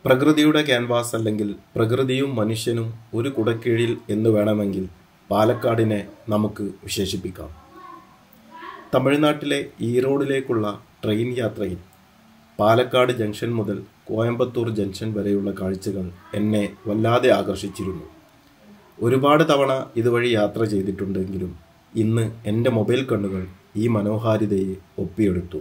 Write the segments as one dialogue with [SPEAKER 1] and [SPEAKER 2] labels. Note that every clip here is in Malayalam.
[SPEAKER 1] പ്രകൃതിയുടെ ക്യാൻവാസ് അല്ലെങ്കിൽ പ്രകൃതിയും മനുഷ്യനും ഒരു കുടക്കീഴിൽ എന്ന് വേണമെങ്കിൽ പാലക്കാടിനെ നമുക്ക് വിശേഷിപ്പിക്കാം തമിഴ്നാട്ടിലെ ഈറോഡിലേക്കുള്ള ട്രെയിൻ യാത്രയിൽ പാലക്കാട് ജംഗ്ഷൻ മുതൽ കോയമ്പത്തൂർ ജംഗ്ഷൻ വരെയുള്ള കാഴ്ചകൾ എന്നെ വല്ലാതെ ആകർഷിച്ചിരുന്നു ഒരുപാട് തവണ ഇതുവഴി യാത്ര ചെയ്തിട്ടുണ്ടെങ്കിലും ഇന്ന് എൻ്റെ മൊബൈൽ കണ്ണുകൾ ഈ മനോഹാരിതയെ ഒപ്പിയെടുത്തു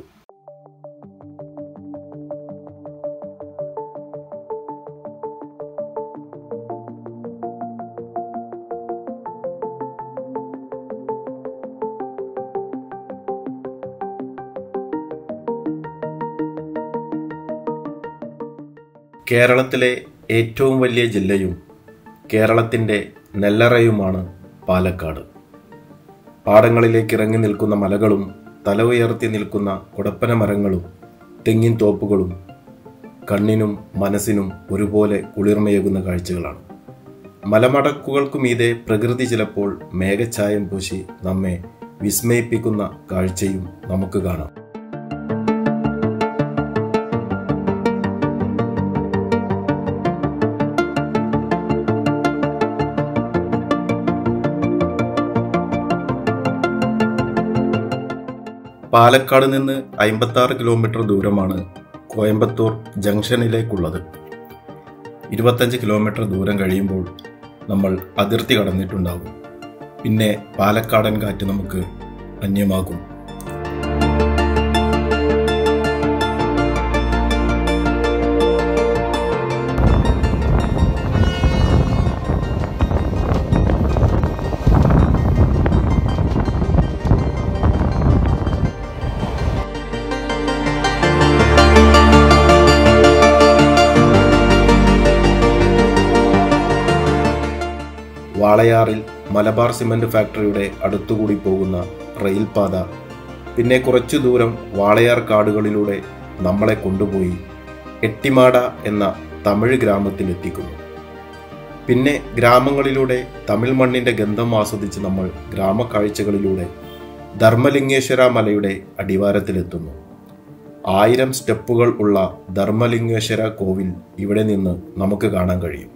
[SPEAKER 1] കേരളത്തിലെ ഏറ്റവും വലിയ ജില്ലയും കേരളത്തിൻ്റെ നെല്ലറയുമാണ് പാലക്കാട് പാടങ്ങളിലേക്ക് ഇറങ്ങി നിൽക്കുന്ന മലകളും തല ഉയർത്തി നിൽക്കുന്ന കുടപ്പന മരങ്ങളും തെങ്ങിൻ തോപ്പുകളും കണ്ണിനും മനസ്സിനും ഒരുപോലെ കുളിർമയേകുന്ന കാഴ്ചകളാണ് മലമടക്കുകൾക്കു മീതെ പ്രകൃതി ചിലപ്പോൾ മേഘഛായം പൂശി നമ്മെ വിസ്മയിപ്പിക്കുന്ന കാഴ്ചയും നമുക്ക് കാണാം പാലക്കാട് നിന്ന് അമ്പത്തി ആറ് കിലോമീറ്റർ ദൂരമാണ് കോയമ്പത്തൂർ ജംഗ്ഷനിലേക്കുള്ളത് ഇരുപത്തഞ്ച് കിലോമീറ്റർ ദൂരം കഴിയുമ്പോൾ നമ്മൾ അതിർത്തി കടന്നിട്ടുണ്ടാകും പിന്നെ പാലക്കാടൻ കാറ്റ് നമുക്ക് അന്യമാകും വാളയാറിൽ മലബാർ സിമന്റ് ഫാക്ടറിയുടെ അടുത്തുകൂടി പോകുന്ന റെയിൽപാത പിന്നെ കുറച്ചു ദൂരം വാളയാർ കാടുകളിലൂടെ നമ്മളെ കൊണ്ടുപോയി എട്ടിമാട എന്ന തമിഴ് ഗ്രാമത്തിൽ എത്തിക്കുന്നു പിന്നെ ഗ്രാമങ്ങളിലൂടെ തമിഴ് മണ്ണിന്റെ ഗന്ധം ആസ്വദിച്ച് നമ്മൾ ഗ്രാമക്കാഴ്ചകളിലൂടെ ധർമ്മലിംഗേശ്വര മലയുടെ അടിവാരത്തിലെത്തുന്നു ആയിരം സ്റ്റെപ്പുകൾ ഉള്ള ധർമ്മലിംഗേശ്വര കോവിൽ ഇവിടെ നിന്ന് നമുക്ക് കാണാൻ കഴിയും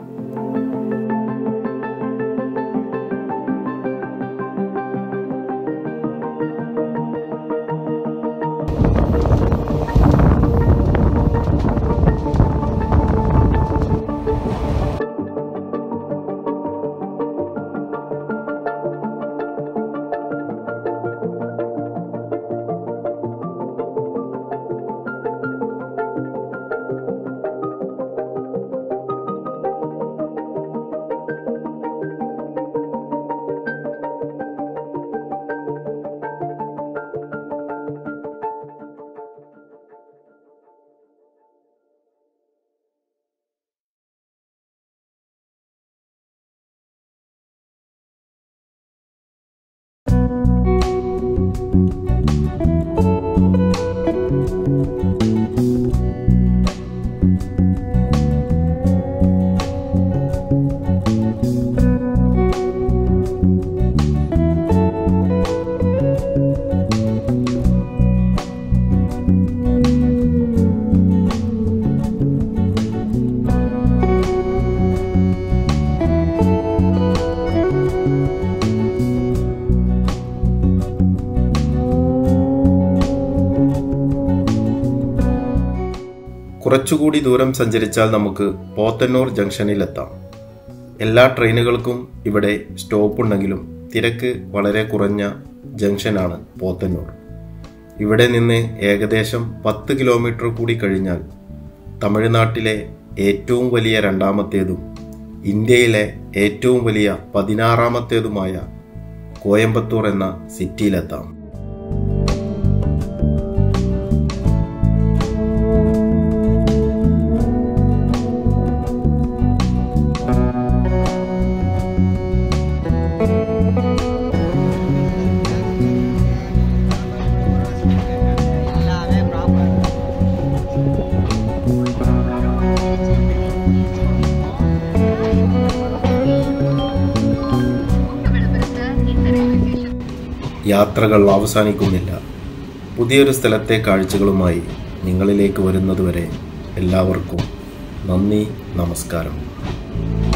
[SPEAKER 1] കുറച്ചുകൂടി ദൂരം സഞ്ചരിച്ചാൽ നമുക്ക് പോത്തന്നൂർ ജംഗ്ഷനിലെത്താം എല്ലാ ട്രെയിനുകൾക്കും ഇവിടെ സ്റ്റോപ്പ് ഉണ്ടെങ്കിലും തിരക്ക് വളരെ കുറഞ്ഞ ജംഗ്ഷനാണ് പോത്തന്നൂർ ഇവിടെ നിന്ന് ഏകദേശം പത്ത് കിലോമീറ്റർ കൂടി കഴിഞ്ഞാൽ തമിഴ്നാട്ടിലെ ഏറ്റവും വലിയ രണ്ടാമത്തേതും ഇന്ത്യയിലെ ഏറ്റവും വലിയ പതിനാറാമത്തേതുമായ കോയമ്പത്തൂർ എന്ന സിറ്റിയിലെത്താം യാത്രകൾ അവസാനിക്കുന്നില്ല പുതിയൊരു സ്ഥലത്തെ കാഴ്ചകളുമായി നിങ്ങളിലേക്ക് വരുന്നതുവരെ എല്ലാവർക്കും നന്ദി നമസ്കാരം